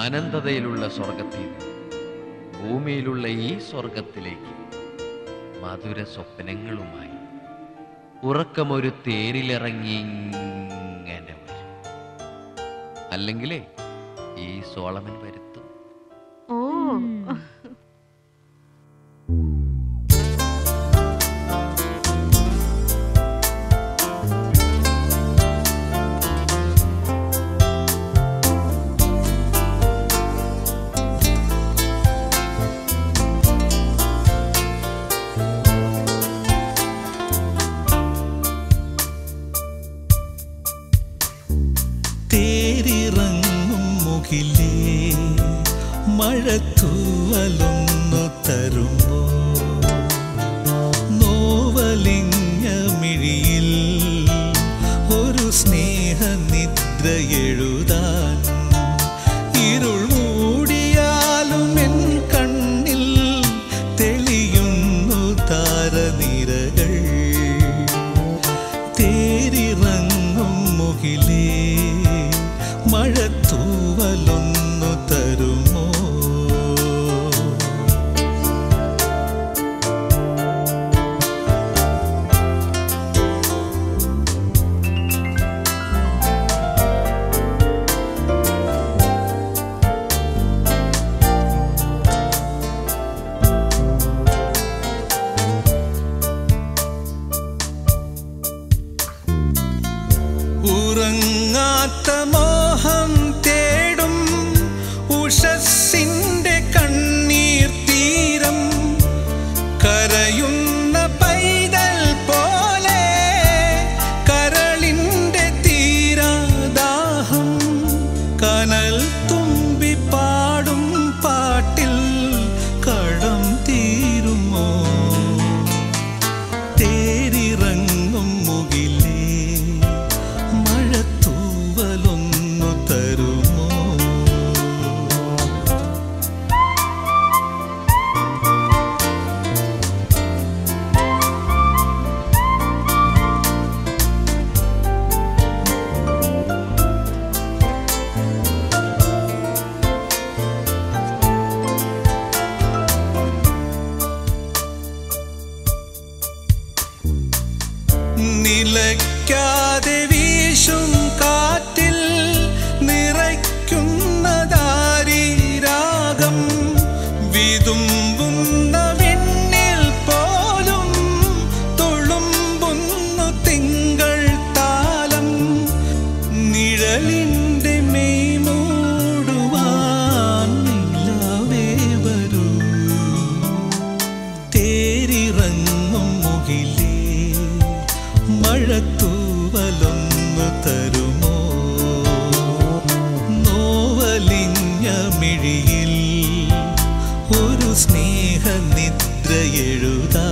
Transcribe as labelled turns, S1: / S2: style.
S1: അനന്തതയിലുള്ള സ്വർഗത്തിൽ നിന്ന് ഭൂമിയിലുള്ള ഈ സ്വർഗത്തിലേക്ക് മധുര സ്വപ്നങ്ങളുമായി ഉറക്കമൊരു തേരിലിറങ്ങി ഇങ്ങനെ വരും അല്ലെങ്കിലേ ഈ സോളമൻ വരുത്തും
S2: ഓ
S3: തേരിറങ്ങും മുകിലേ മഴത്തൂവലൊന്നു തരുമ്പോ നോവലിഞ്ഞ മിഴിയിൽ ഒരു സ്നേഹനിദ്ര എഴുതാൻ ഇരുൾ മൂടിയാലും എൻ കണ്ണിൽ തെളിയുന്നു താരനിരകൾ തേരിറങ്ങും മുകിലേ മഴത്തൂവലൊന്നു തരുമോ ഉറങ്ങാത്ത മോഹം തേടും ഉഷസ്സിന്റെ കണ്ണീർ തീരം കരയുന്ന പൈതൽ പോലെ കരളിന്റെ തീരാദാഹം കനൽ തുമ്പി പാടും പാട്ടിൽ കടം തീരുമോ തേരിറങ്ങും മുകിലേ മഴത്തൂവലൊന്നു തരുമോ നിലയ്ക്കാതെ വീശും കാറ്റിൽ നിറയ്ക്കുന്നതാരി രാഗം വിതുമ്പുന്ന വിണ്ണിൽ പോലും തുളുമ്പുന്നു തിങ്കൾ താലം നിഴലിൻ്റെ മെയ് മൂടുവാൻ നിലാവേ വരൂ തേരിറങ്ങും മുകിലേ മഴത്തൂവലൊന്നു തരുമോ നോവലിഞ്ഞ മിഴിയിൽ ഒരു സ്നേഹനിദ്ര എഴുതാ